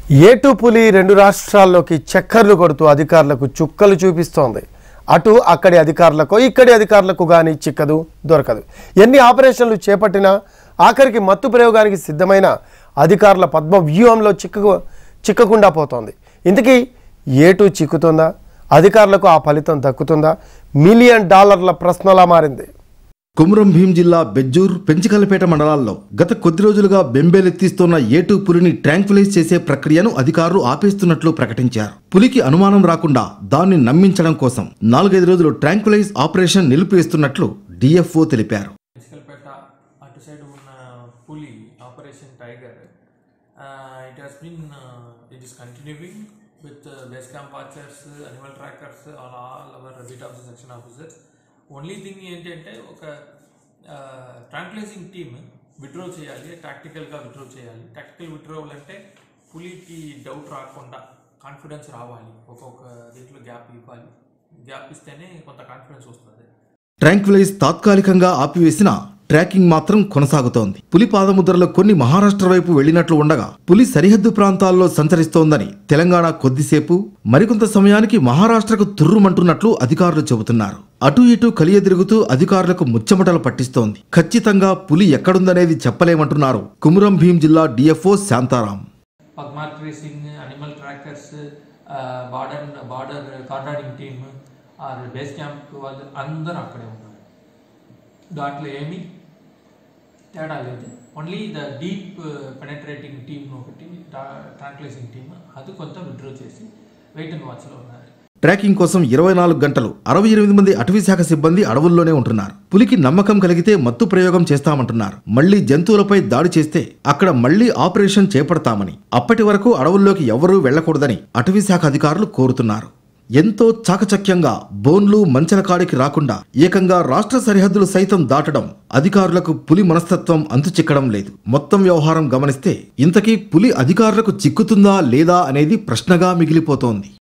ఏటు పులి రెండు రాష్ట్రాల్లోకి చక్కర్లు కొడుతూ అధికారులకు చుక్కలు చూపిస్తోంది అటు అక్కడి అధికారులకు ఇక్కడి అధికారులకు కానీ చిక్కదు దొరకదు ఎన్ని ఆపరేషన్లు చేపట్టినా ఆఖరికి మత్తు ప్రయోగానికి సిద్ధమైన అధికారుల పద్మ వ్యూహంలో చిక్కు చిక్కకుండా పోతోంది ఇంతకీ ఏటు చిక్కుతుందా అధికారులకు ఆ ఫలితం దక్కుతుందా మిలియన్ డాలర్ల ప్రశ్నలా మారింది కుమురం భీం జిల్లా బెజ్జూర్ పెంచికలపేట మండలాల్లో గత కొద్ది రోజులుగా బెంబేలెత్తిస్తున్న ఏటూ పులిని ట్రాంక్విలైజ్ చేసే ప్రక్రియను అధికారులు ఆపేస్తున్నట్లు ప్రకటించారు పులికి అనుమానం రాకుండా దాన్ని నమ్మించడం కోసం నాలుగైదు రోజులు ట్రాంక్విలైజ్ ఆపరేషన్ నిలిపివేస్తున్నట్లు డిఎఫ్ఓ తెలిపారు చిలకలపేట అటు సైడ్ ఉన్న పులి operation tiger it has been it is continuing with base camp watchers animal trackers all all our beat officer section officers only thing ఏంటంటే ఒక ట్రాంక్లైజింగ్ టీమ్ విత్డ్రా చేయాలి టాక్టికల్గా విత్డ్రా చేయాలి టాక్టికల్ విత్డ్రోవల్ అంటే పులికి డౌట్ రాకుండా కాన్ఫిడెన్స్ రావాలి ఒక్కొక్క దీంట్లో గ్యాప్ ఇవ్వాలి గ్యాప్ ఇస్తేనే కొంత కాన్ఫిడెన్స్ వస్తుంది ట్రాంక్విలైజ్ తాత్కాలికంగా ఆపివేసిన ట్రాకింగ్ మాత్రం కొనసాగుతోంది పులి పాదముద్రలో కొన్ని మహారాష్ట్ర వైపు వెళ్లినట్లు ఉండగా పులి సరిహద్దు ప్రాంతాల్లో సంచరిస్తోందని తెలంగాణ కొద్దిసేపు మరికొంత సమయానికి మహారాష్ట్రకు తుర్రుమంటున్నట్లు అధికారులు చెబుతున్నారు అటు ఇటు కలియదిరుగుతూ అధికారులకు ముచ్చమటలు పట్టిస్తోంది ఖచ్చితంగా పులి ఎక్కడుందనేది చెప్పలేమంటున్నారు కుమురం భీం జిల్లా DFO Shantaram Padma tracing animal trackers border border cordoning team or base camp వాళ్ళు అందరూ అక్కడే ఉన్నారు దాంట్లో ఏమీ తేడా లేదు only the deep penetrating team ఒకటి ట్రాంక్లైజింగ్ టీమ్ అది కొంత విత్డ్రా చేసి వెయిట్ అండ్ వాచ్లో ఉన్నారు ట్రాకింగ్ కోసం ఇరవై నాలుగు గంటలు అరవై ఎనిమిది మంది అటవీ శాఖ సిబ్బంది అడవుల్లోనే ఉంటున్నారు పులికి నమ్మకం కలిగితే మత్తు ప్రయోగం చేస్తామంటున్నారు మళ్లీ జంతువులపై దాడి చేస్తే అక్కడ మళ్లీ ఆపరేషన్ చేపడతామని అప్పటి వరకు అడవుల్లోకి ఎవరూ వెళ్లకూడదని అటవీ శాఖ అధికారులు కోరుతున్నారు ఎంతో చాకచక్యంగా బోన్లు మంచల కాడికి రాకుండా ఏకంగా రాష్ట్ర సరిహద్దులు సైతం దాటడం అధికారులకు పులి మనస్తత్వం అంతుచిక్కడం లేదు మొత్తం వ్యవహారం గమనిస్తే ఇంతకీ పులి అధికారులకు చిక్కుతుందా లేదా అనేది ప్రశ్నగా మిగిలిపోతోంది